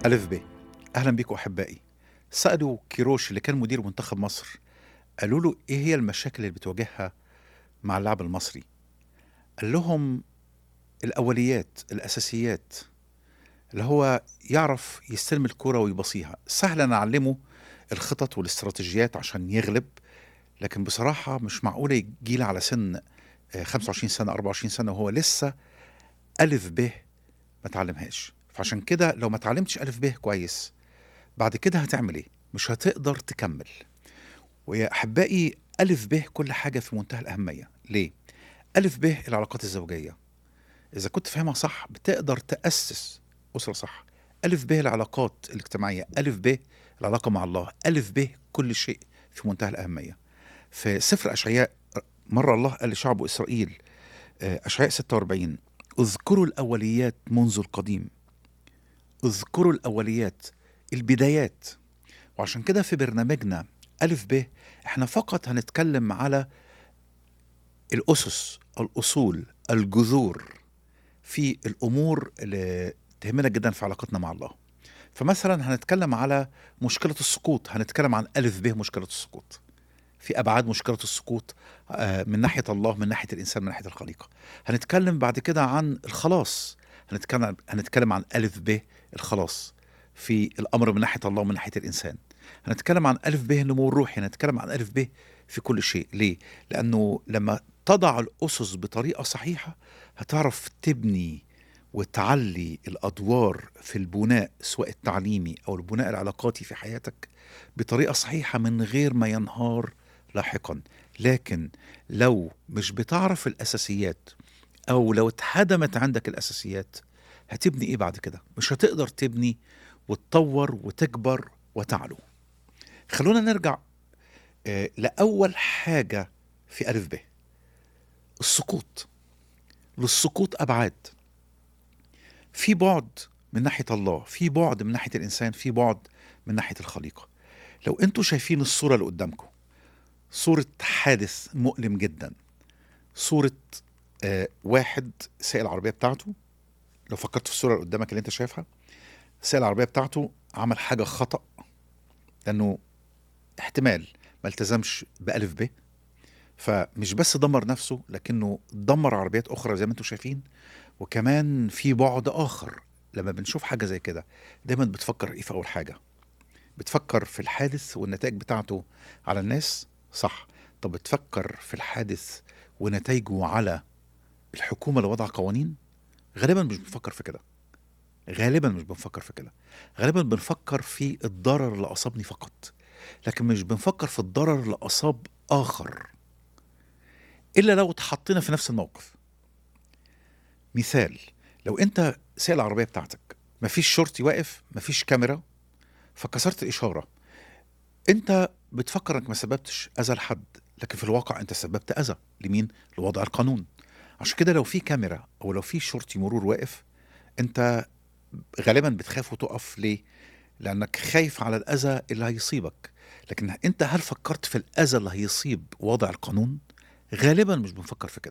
ألف ب أهلا بيكم أحبائي سألوا كيروش اللي كان مدير منتخب مصر قالوا له إيه هي المشاكل اللي بتواجهها مع اللاعب المصري قال لهم الأوليات الأساسيات اللي هو يعرف يستلم الكرة ويبصيها سهل نعلمه الخطط والاستراتيجيات عشان يغلب لكن بصراحة مش معقولة يجيلي على سن آه، 25 سنة 24 سنة وهو لسه ألف ب ما تعلمهاش فعشان كده لو ما تعلمتش ألف ب كويس بعد كده هتعمل ايه مش هتقدر تكمل ويا أحبائي ألف ب كل حاجة في منتهى الأهمية ليه؟ ألف ب العلاقات الزوجية إذا كنت فاهمها صح بتقدر تأسس أسرة صح ألف ب العلاقات الاجتماعية ألف ب العلاقة مع الله ألف ب كل شيء في منتهى الأهمية في سفر أشعياء مرة الله قال لشعب إسرائيل آه، أشعياء 46 اذكروا الأوليات منذ القديم اذكروا الأوليات البدايات وعشان كده في برنامجنا ألف ب احنا فقط هنتكلم على الأسس الأصول الجذور في الأمور اللي تهمنا جدا في علاقتنا مع الله فمثلا هنتكلم على مشكلة السقوط هنتكلم عن ألف ب مشكلة السقوط في أبعاد مشكلة السقوط آه، من ناحية الله من ناحية الإنسان من ناحية الخليقة هنتكلم بعد كده عن الخلاص هنتكلم هنتكلم عن ألف ب الخلاص في الأمر من ناحية الله ومن ناحية الإنسان هنتكلم عن ألف ب النمو الروحي هنتكلم عن ألف ب في كل شيء ليه؟ لأنه لما تضع الأسس بطريقة صحيحة هتعرف تبني وتعلي الأدوار في البناء سواء التعليمي أو البناء العلاقاتي في حياتك بطريقة صحيحة من غير ما ينهار لاحقا لكن لو مش بتعرف الأساسيات أو لو اتهدمت عندك الأساسيات هتبني إيه بعد كده؟ مش هتقدر تبني وتطور وتكبر وتعلو خلونا نرجع آه، لأول حاجة في ألف ب السقوط للسقوط أبعاد في بعد من ناحية الله في بعد من ناحية الإنسان في بعد من ناحية الخليقة لو أنتوا شايفين الصورة اللي قدامكم صورة حادث مؤلم جدا صورة آه واحد سايق العربية بتاعته لو فكرت في الصورة اللي قدامك اللي أنت شايفها سايق العربية بتاعته عمل حاجة خطأ لأنه احتمال ما التزمش بألف ب فمش بس دمر نفسه لكنه دمر عربيات أخرى زي ما انتم شايفين وكمان في بعد آخر لما بنشوف حاجة زي كده دايما بتفكر إيه في أول حاجة بتفكر في الحادث والنتائج بتاعته على الناس صح طب بتفكر في الحادث ونتائجه على الحكومة اللي وضع قوانين غالبا مش بنفكر في كده غالبا مش بنفكر في كده غالبا بنفكر في الضرر اللي أصابني فقط لكن مش بنفكر في الضرر اللي أصاب آخر إلا لو اتحطينا في نفس الموقف مثال لو أنت سايق العربية بتاعتك مفيش شرطي واقف مفيش كاميرا فكسرت الإشارة أنت بتفكر إنك ما سببتش أذى لحد لكن في الواقع أنت سببت أذى لمين؟ لوضع القانون عشان كده لو في كاميرا أو لو في شرطي مرور واقف أنت غالبا بتخاف وتقف ليه؟ لأنك خايف على الأذى اللي هيصيبك لكن أنت هل فكرت في الأذى اللي هيصيب وضع القانون؟ غالبا مش بنفكر في كده